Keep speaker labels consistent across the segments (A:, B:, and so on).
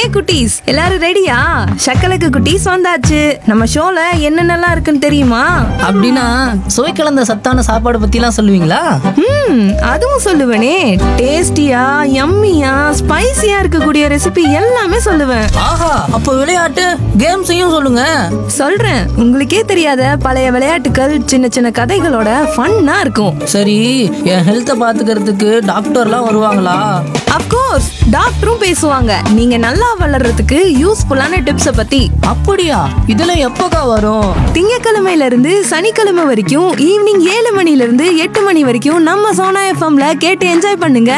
A: hi குட்டீஸ் எல்லாரும் ரெடியா சக்கலக்கு குட்டீஸ் வந்தாச்சு நம்ம ஷோல என்னென்னலாம் இருக்குன்னு தெரியுமா
B: அப்படின்னா சுவை கலந்த சத்தான சாப்பாடு பத்திலாம் சொல்லுவீங்களா
A: ம் அதுவும் சொல்லுவேனே டேஸ்டியா யம்மியா ஸ்பைசியா இருக்கக்கூடிய ரெசிபி எல்லாமே சொல்லுவேன்
B: ஆஹா அப்போ விளையாட்டு கேம்ஸையும் சொல்லுங்க
A: சொல்றேன் உங்களுக்கே தெரியாத பழைய விளையாட்டுகள் சின்ன சின்ன கதைகளோட ஃபன்னா இருக்கும்
B: சரி என் ஹெல்த்தை பாத்துக்கிறதுக்கு டாக்டர்லாம் வருவாங்களா
A: அப்கோர்ஸ் டாக்டரும் பேசுவாங்க நீங்க நல்லா வளர்றதுக்கு யூஸ்ஃபுல்லான டிப்ஸை பத்தி
B: அப்படியா இதெல்லாம் எப்போக்கா வரும்
A: திங்கக்கிழமையில இருந்து சனிக்கிழமை வரைக்கும் ஈவினிங் ஏழு மணில இருந்து எட்டு மணி வரைக்கும் நம்ம சோனா எஃப்எம்ல கேட்டு என்ஜாய் பண்ணுங்க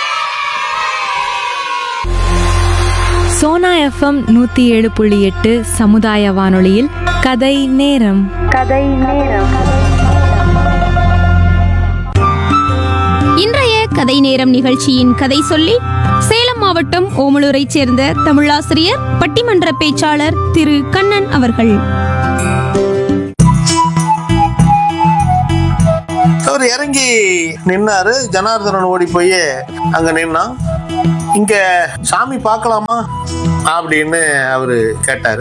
C: சோனா எஃப்எம் நூத்தி ஏழு புள்ளி எட்டு சமுதாய வானொலியில் கதை நேரம்
D: இன்றைய கதை நேரம் நிகழ்ச்சியின் கதை சொல்லி சேலம் மாவட்டம் ஓமலூரைச் சேர்ந்த தமிழாசிரியர் பட்டிமன்ற பேச்சாளர் திரு கண்ணன் அவர்கள்
E: அவர் இறங்கி நின்னாரு ஜனார்தனன் ஓடி போய் அங்க நின்னா இங்க சாமி பார்க்கலாமா அப்படின்னு அவரு கேட்டாரு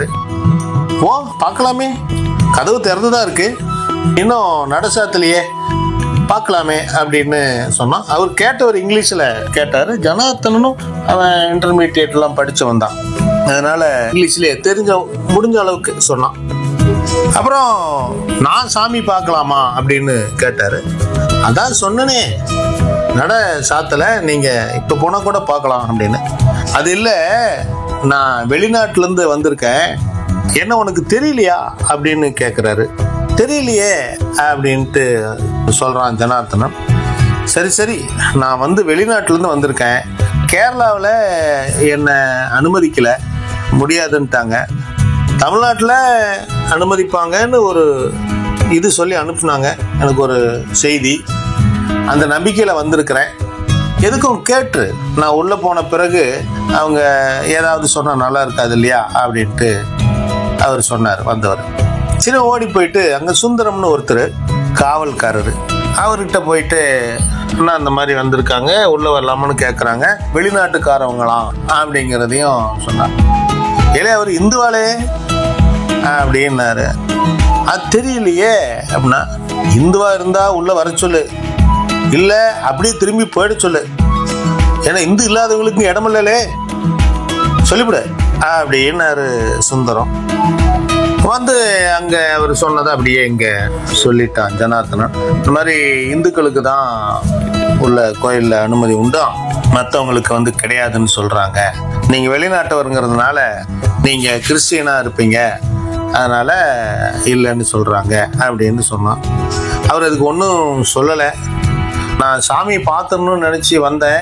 E: ஓ பார்க்கலாமே கதவு திறந்துதான் இருக்கு இன்னும் நடசாத்திலேயே பார்க்கலாமே அப்படின்னு சொன்னான் அவர் கேட்டவர் இங்கிலீஷில் கேட்டார் ஜனார்த்தனனும் அவன் இன்டர்மீடியட்லாம் படித்தவன் தான் அதனால இங்கிலீஷ்லேயே தெரிஞ்ச முடிஞ்ச அளவுக்கு சொன்னான் அப்புறம் நான் சாமி பார்க்கலாமா அப்படின்னு கேட்டாரு அதான் சொன்னனே நட சாத்தல நீங்க இப்ப போனா கூட பார்க்கலாம் அப்படின்னு அது இல்ல நான் வெளிநாட்டுல இருந்து வந்திருக்கேன் என்ன உனக்கு தெரியலையா அப்படின்னு கேக்குறாரு தெரியலையே அப்படின்ட்டு சொல்றான் ஜனார்த்தனன் சரி சரி நான் வந்து வெளிநாட்டுல இருந்து வந்திருக்கேன் கேரளாவில் என்னை அனுமதிக்கல முடியாதுன்ட்டாங்க தமிழ்நாட்டில் அனுமதிப்பாங்கன்னு ஒரு இது சொல்லி அனுப்புனாங்க எனக்கு ஒரு செய்தி அந்த நம்பிக்கையில் வந்திருக்கிறேன் எதுக்கும் கேட்டு நான் உள்ளே போன பிறகு அவங்க ஏதாவது சொன்னால் நல்லா இருக்காது இல்லையா அப்படின்ட்டு அவர் சொன்னார் வந்தவர் சரி ஓடி போயிட்டு அங்கே சுந்தரம்னு ஒருத்தர் காவல்காரர் அவர்கிட்ட போயிட்டு அண்ணா இந்த மாதிரி வந்திருக்காங்க உள்ளே வரலாமான்னு கேட்குறாங்க வெளிநாட்டுக்காரவங்களாம் அப்படிங்கிறதையும் சொன்னார் ஏலே அவர் இந்துவாளே அப்படின்னாரு அது தெரியலையே அப்படின்னா இந்துவா இருந்தா உள்ள வர சொல்லு இல்ல அப்படியே திரும்பி போயிட சொல்லு ஏன்னா இந்து இல்லாதவங்களுக்கு இடமில்லலே சொல்லிவிடு அப்படின்னாரு சுந்தரம் வந்து அங்க அவர் சொன்னதை அப்படியே இங்க சொல்லிட்டான் ஜனார்த்தனன் இந்த மாதிரி இந்துக்களுக்கு தான் உள்ள கோயில்ல அனுமதி உண்டாம் மற்றவங்களுக்கு வந்து கிடையாதுன்னு சொல்றாங்க நீங்க வெளிநாட்டவருங்கிறதுனால நீங்க கிறிஸ்டியனா இருப்பீங்க அதனால இல்லைன்னு சொல்றாங்க அப்படின்னு சொன்னான் அவர் அதுக்கு ஒன்றும் சொல்லலை நான் சாமியை பார்த்துடணும்னு நினச்சி வந்தேன்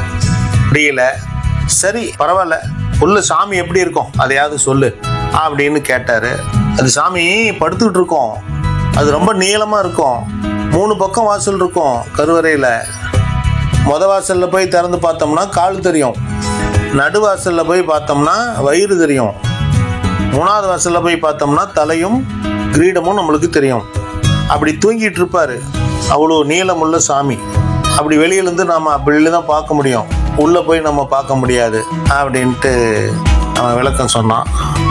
E: முடியல சரி பரவாயில்ல உள்ள சாமி எப்படி இருக்கும் அதையாவது சொல்லு அப்படின்னு கேட்டாரு அது சாமி படுத்துக்கிட்டு இருக்கோம் அது ரொம்ப நீளமா இருக்கும் மூணு பக்கம் வாசல் இருக்கும் கருவறையில முத வாசல்ல போய் திறந்து பார்த்தோம்னா கால் தெரியும் நடுவாசல்ல போய் பார்த்தோம்னா வயிறு தெரியும் மூணாவது வாசல்ல போய் பார்த்தோம்னா தலையும் கிரீடமும் நம்மளுக்கு தெரியும் அப்படி தூங்கிட்டு இருப்பாரு அவ்வளோ நீளமுள்ள சாமி அப்படி வெளியிலேருந்து நாம அப்படி தான் பார்க்க முடியும் உள்ள போய் நம்ம பார்க்க முடியாது அப்படின்ட்டு அவன் விளக்கம் சொன்னான்